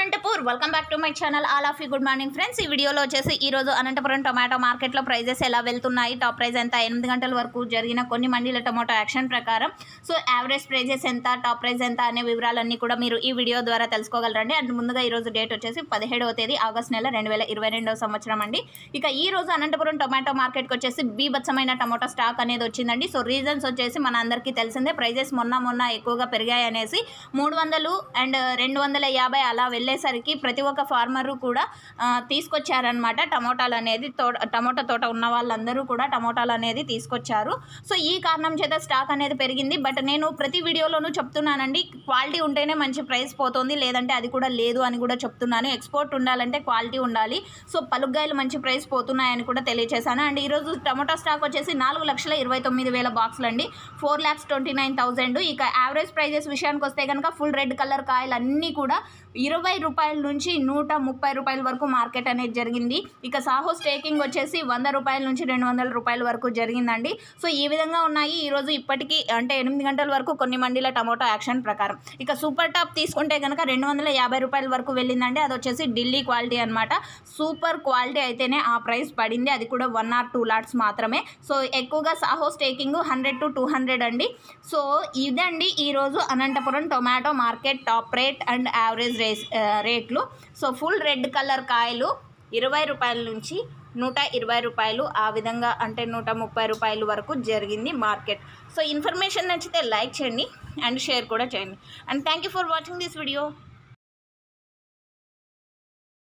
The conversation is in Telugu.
Anantapur welcome back to my channel all of you good morning friends ఈ వీడియోలో వచ్చేసి ఈ రోజు అనంతపురం టొమాటో మార్కెట్లో ప్రైజెస్ ఎలా వెళ్తున్నాయి టాప్ ప్రైస్ ఎంత ఎనిమిది గంటల వరకు జరిగిన కొన్ని మండీల టొమాటో యాక్షన్ ప్రకారం సో యావరేజ్ ప్రైజెస్ ఎంత టాప్ ప్రైస్ ఎంత అనే వివరాలన్నీ కూడా మీరు ఈ వీడియో ద్వారా తెలుసుకోగలరండి అండ్ ముందుగా ఈ రోజు డేట్ వచ్చేసి పదిహేడవ తేదీ ఆగస్ట్ నెల రెండు వేల ఇరవై రెండవ సంవత్సరం అండి ఇక ఈ రోజు అనంతపురం టొమాటో మార్కెట్కి వచ్చేసి బీభత్సమైన టమాటో స్టాక్ అనేది వచ్చిందండి సో రీజన్స్ వచ్చేసి మన అందరికీ తెలిసిందే ప్రైజెస్ మొన్న మొన్న ఎక్కువగా పెరిగాయి అనేసి మూడు వందలు అండ్ రెండు వందల యాభై అలా వెళ్ళేసరికి ప్రతి ఒక్క ఫార్మరు కూడా ఆ, తీసుకొచ్చారనమాట టమోటాలు అనేది తోట టమోటా తోట ఉన్న వాళ్ళందరూ కూడా టమోటాలు అనేది తీసుకొచ్చారు సో ఈ కారణం చేత స్టాక్ అనేది పెరిగింది బట్ నేను ప్రతి వీడియోలోనూ చెప్తున్నానండి క్వాలిటీ ఉంటేనే మంచి ప్రైస్ పోతుంది లేదంటే అది కూడా లేదు అని కూడా చెప్తున్నాను ఎక్స్పోర్ట్ ఉండాలంటే క్వాలిటీ ఉండాలి సో పలుగ్గాయలు మంచి ప్రైస్ పోతున్నాయని కూడా తెలియజేశాను అండ్ ఈరోజు టమోటా స్టాక్ వచ్చేసి నాలుగు లక్షల ఇరవై తొమ్మిది వేల బాక్సులు అండి four lakhs twenty nine thousand ఇక యావరేజ్ ప్రైజెస్ విషయానికి వస్తే కనుక ఫుల్ రెడ్ కలర్ కాయలు అన్నీ కూడా ఇరవై రూపాయల నుంచి నూట ముప్పై రూపాయల వరకు మార్కెట్ అనేది జరిగింది ఇక సాహో స్టేకింగ్ వచ్చేసి వంద రూపాయల నుంచి రెండు వందల రూపాయల వరకు జరిగిందండి సో ఈ విధంగా ఉన్నాయి ఈరోజు ఇప్పటికీ అంటే ఎనిమిది గంటల వరకు కొన్ని మండీల టమోటా యాక్షన్ ప్రకారం ఇక సూపర్ టాప్ తీసుకుంటే కనుక రెండు వందల యాభై రూపాయల వరకు వెళ్ళిందండి అది వచ్చేసి ఢిల్లీ క్వాలిటీ అనమాట సూపర్ క్వాలిటీ అయితేనే ఆ ప్రైస్ పడింది అది కూడా వన్ ఆర్ టూ లాట్స్ మాత్రమే సో ఎక్కువగా సాహో స్టేకింగ్ హండ్రెడ్ టు టూ హండ్రెడ్ అండి సో ఇదండి ఈరోజు Anantapuram tomato market top rate and average rates ఆ, రేట్లు సో ఫుల్ రెడ్ కలర్ కాయలు ఇరవై రూపాయల నుంచి నూట ఇరవై రూపాయలు ఆ విధంగా అంటే నూట ముప్పై రూపాయలు వరకు జరిగింది మార్కెట్ సో ఇన్ఫర్మేషన్ నచ్చితే లైక్ చేయండి అండ్ షేర్ కూడా చేయండి and thank you for watching this video